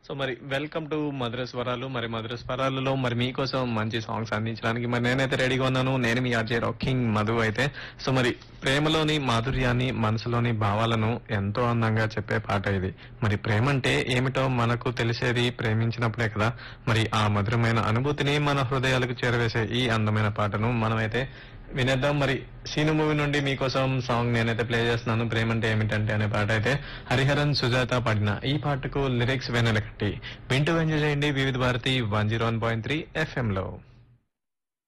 so మరి welcome to మధుర స్వరాలు మరి మధుర స్వరాలలో మరి మీకోసం మంచి సాంగ్స్ అందించడానికి మరి నేనైతే రెడీగా ఉన్నాను నేను మీ ఆర్జే రాకింగ్ మధు అయితే సో మరి ప్రేమలోని మాధుర్యాన్ని మనసులోని భావాలను ఎంతో అందంగా చెప్పే పాట ఇది మరి ప్రేమ అంటే ఏమిటో మనకు తెలిసేది ప్రేమించినప్పుడే కదా మరి ఆ మధురమైన అనుభూతిని మన హృదయాలకు చేరవేసే ఈ అందమైన పాటను మనమైతే వినేద్దాం మరి సీను మూవీ నుండి మీకోసం సాంగ్ నేనైతే ప్లే చేస్తున్నాను ప్రేమ అంటే ఏమిటంటే అనే పాట అయితే హరిహరన్ సుజాత పాడిన ఈ పాటకు లిరిక్స్ వెనలకట్టి వింటూ ఎంజాయ్ చేయండి Vividh Bharati one zero one point three FM లో